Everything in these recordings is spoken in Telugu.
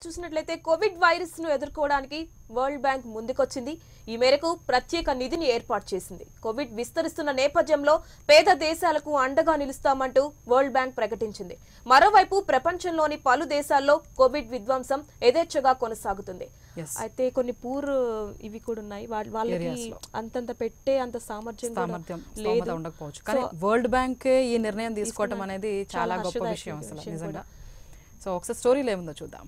చూసినట్లయితే కోవిడ్ వైరస్ ను ఎదుర్కోవడానికి వరల్డ్ బ్యాంక్ ముందుకొచ్చింది ఈ మేరకు ప్రత్యేక నిధిని ఏర్పాటు చేసింది కోవిడ్ విస్తరిస్తున్న నేపథ్యంలో పేద దేశాలకు అండగా నిలుస్తామంటూ వరల్డ్ బ్యాంక్ ప్రకటించింది మరోవైపు ప్రపంచంలోని పలు దేశాల్లో కోవిడ్ విధ్వంసం యథేచ్ఛగా కొనసాగుతుంది Yes. అయితే కొన్ని పూర్ ఇవి కూడా ఉన్నాయి వాళ్ళ- వాళ్ళకి Areas లో. అంతంత పెట్టే అంత సామర్థ్యం కూడా సామర్థ్యం స్తోమత లేదు ఉండకపోవచ్చు కానీ వరల్డ్ బ్యాంక్ ఈ నిర్ణయం తీసుకోవటం తీసుకున్న- అనేది చాలా చాలా గొప్ప హర్షదాయకమైన విషయం అసలు విషయం నిజంగా సో ఒకసారి స్టోరీలో ఏముందో చూద్దాం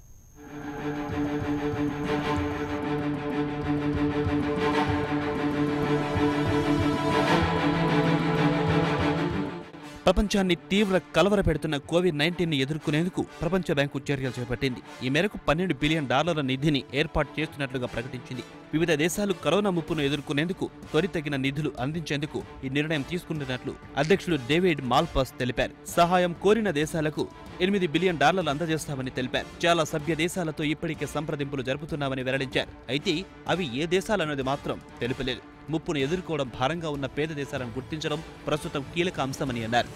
ప్రపంచాన్ని తీవ్ర కలవర పెడుతున్న కోవిడ్ నైన్టీన్ ని ఎదుర్కొనేందుకు ప్రపంచ బ్యాంకు చర్యలు చేపట్టింది ఈ మేరకు పన్నెండు బిలియన్ డాలర్ల నిధిని ఏర్పాటు చేస్తున్నట్లుగా ప్రకటించింది వివిధ దేశాలు కరోనా ముప్పును ఎదుర్కొనేందుకు త్వరితగిన నిధులు అందించేందుకు ఈ నిర్ణయం తీసుకుంటున్నట్లు అధ్యక్షుడు డేవిడ్ మాల్పాస్ తెలిపారు సహాయం కోరిన దేశాలకు ఎనిమిది బిలియన్ డాలర్లు అందజేస్తామని తెలిపారు చాలా సభ్య దేశాలతో ఇప్పటికే సంప్రదింపులు జరుపుతున్నామని వెల్లడించారు అయితే అవి ఏ దేశాలన్నది మాత్రం తెలుపలేదు ముప్పును ఎదుర్కోవడం భారంగా ఉన్న పేద దేశాలను గుర్తించడం ప్రస్తుతం కీలక అంశమని అన్నారు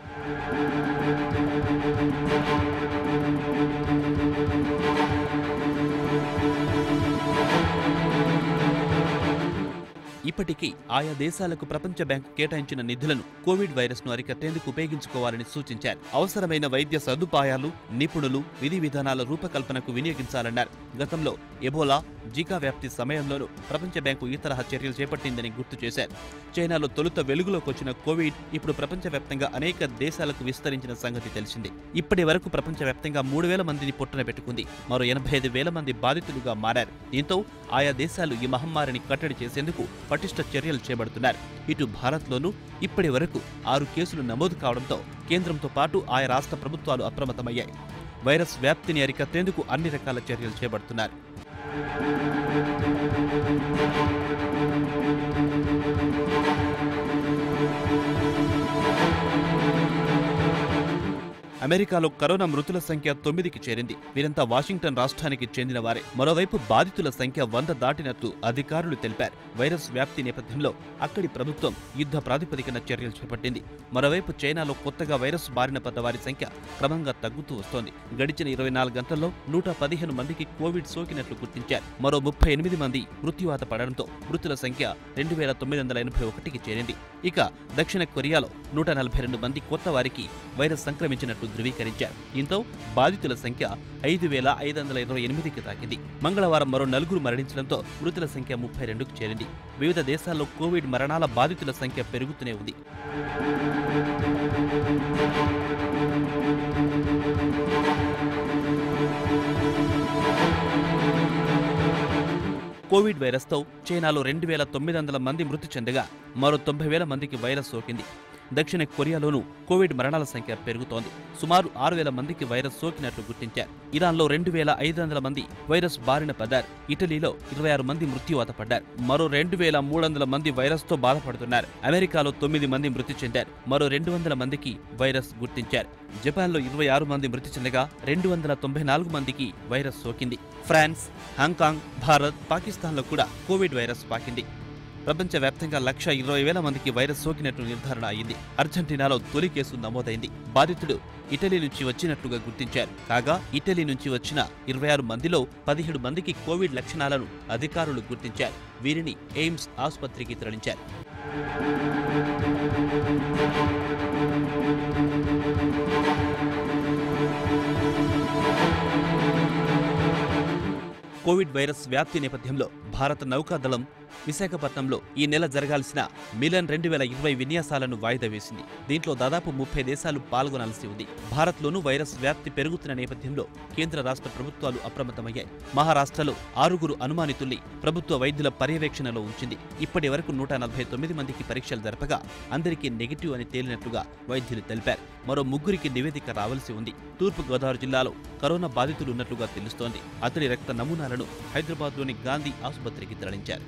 ఇప్పటికీ ఆయా దేశాలకు ప్రపంచ బ్యాంకు కేటాయించిన నిధులను కోవిడ్ వైరస్ ను అరికట్టేందుకు ఉపయోగించుకోవాలని సూచించారు అవసరమైన వైద్య సదుపాయాలు నిపుణులు విధి విధానాల రూపకల్పనకు వినియోగించాలన్నారు గతంలో ఎబోలా జికా వ్యాప్తి సమయంలోనూ ప్రపంచ బ్యాంకు ఈ తరహా చర్యలు చేపట్టిందని గుర్తు చేశారు చైనాలో తొలుత వెలుగులోకి వచ్చిన కోవిడ్ ఇప్పుడు ప్రపంచవ్యాప్తంగా అనేక దేశాలకు విస్తరించిన సంగతి తెలిసింది ఇప్పటి వరకు ప్రపంచవ్యాప్తంగా మూడు వేల మందిని పొట్టన పెట్టుకుంది మరో ఎనభై ఐదు వేల మంది బాధితులుగా మారారు దీంతో ఆయా దేశాలు ఈ మహమ్మారిని కట్టడి చేసేందుకు పటిష్ట చర్యలు చేపడుతున్నారు ఇటు భారత్లోనూ ఇప్పటి వరకు ఆరు కేసులు నమోదు కావడంతో కేంద్రంతో పాటు ఆయా రాష్ట్ర ప్రభుత్వాలు అప్రమత్తమయ్యాయి వైరస్ వ్యాప్తిని అరికట్టేందుకు అన్ని రకాల చర్యలు చేపడుతున్నారు అమెరికాలో కరోనా మృతుల సంఖ్య తొమ్మిదికి చేరింది వీరంతా వాషింగ్టన్ రాష్ట్రానికి చెందిన వారే మరోవైపు బాధితుల సంఖ్య వంద దాటినట్లు అధికారులు తెలిపారు వైరస్ వ్యాప్తి నేపథ్యంలో అక్కడి ప్రభుత్వం యుద్ధ ప్రాతిపదికన చర్యలు చేపట్టింది మరోవైపు చైనాలో కొత్తగా వైరస్ బారిన పడ్డ వారి సంఖ్య క్రమంగా తగ్గుతూ వస్తోంది గడిచిన ఇరవై నాలుగు గంటల్లో నూట పదిహేను మందికి కోవిడ్ సోకినట్లు గుర్తించారు మరో ముప్పై ఎనిమిది మంది మృత్యువాత పడడంతో మృతుల సంఖ్య రెండు వేల తొమ్మిది వందల ఎనభై ఒకటికి చేరింది ఇక దక్షిణ కొరియాలో నూట నలభై రెండు మంది కొత్త వారికి వైరస్ సంక్రమించినట్లు ధృవీకరించారు దీంతో బాధితుల సంఖ్య ఐదు వేల ఐదు వందల ఇరవై ఎనిమిదికి తాకింది మంగళవారం మరో నలుగురు మరణించడంతో మృతుల సంఖ్య ముప్పై రెండుకు చేరింది వివిధ దేశాల్లో కోవిడ్ మరణాల బాధితుల సంఖ్య పెరుగుతూనే ఉంది కోవిడ్ వైరస్తో చైనాలో రెండు వేల తొమ్మిది వందల మంది మృతి చెందగా మరో తొంభై వేల మందికి వైరస్ సోకింది దక్షిణ కొరియాలోనూ కోవిడ్ మరణాల సంఖ్య పెరుగుతోంది సుమారు ఆరు వేల మందికి వైరస్ సోకినట్లు గుర్తించారు ఇరాన్లో రెండు వేల ఐదు వందల మంది వైరస్ బారిన పడ్డారు ఇటలీలో ఇరవై ఆరు మంది మృత్యువాత పడ్డారు మరో రెండు వేల మూడు వందల మంది వైరస్తో బాధపడుతున్నారు అమెరికాలో తొమ్మిది మంది మృతి చెందారు మరో రెండు వందల మందికి వైరస్ గుర్తించారు జపాన్లో ఇరవై ఆరు మంది మృతి చెందగా రెండు వందల తొంభై నాలుగు మందికి వైరస్ సోకింది ఫ్రాన్స్ హాంకాంగ్ భారత్ పాకిస్తాన్లో కూడా కోవిడ్ వైరస్ పాకింది ప్రపంచవ్యాప్తంగా లక్ష ఇరవై వేల మందికి వైరస్ సోకినట్లు నిర్ధారణ అయింది అర్జెంటీనాలో తొలి కేసు నమోదైంది బాధితుడు ఇటలీ నుంచి వచ్చినట్లుగా గుర్తించారు కాగా ఇటలీ నుంచి వచ్చిన ఇరవై ఆరు మందిలో పదిహేడు మందికి కోవిడ్ లక్షణాలను అధికారులు గుర్తించారు వీరిని ఎయిమ్స్ ఆసుపత్రికి తరలించారు కోవిడ్ వైరస్ వ్యాప్తి నేపథ్యంలో భారత నౌకాదళం విశాఖపట్నంలో ఈ నెల జరగాల్సిన మిలన్ రెండు వేల ఇరవై విన్యాసాలను వాయిదా వేసింది దీంట్లో దాదాపు ముప్పై దేశాలు పాల్గొనాల్సి ఉంది భారత్లోనూ వైరస్ వ్యాప్తి పెరుగుతున్న నేపథ్యంలో కేంద్ర రాష్ట్ర ప్రభుత్వాలు అప్రమత్తమయ్యాయి మహారాష్ట్రలో ఆరుగురు అనుమానితుల్ని ప్రభుత్వ వైద్యుల పర్యవేక్షణలో ఉంచింది ఇప్పటి వరకు నూట నలభై తొమ్మిది మందికి పరీక్షలు జరపగా అందరికీ నెగిటివ్ అని తేలినట్లుగా వైద్యులు తెలిపారు మరో ముగ్గురికి నివేదిక రావాల్సి ఉంది తూర్పు గోదావరి జిల్లాలో కరోనా బాధితులు ఉన్నట్లుగా తెలుస్తోంది అతడి రక్త నమూనాలను హైదరాబాద్లోని గాంధీ ఆసుపత్రికి తరలించారు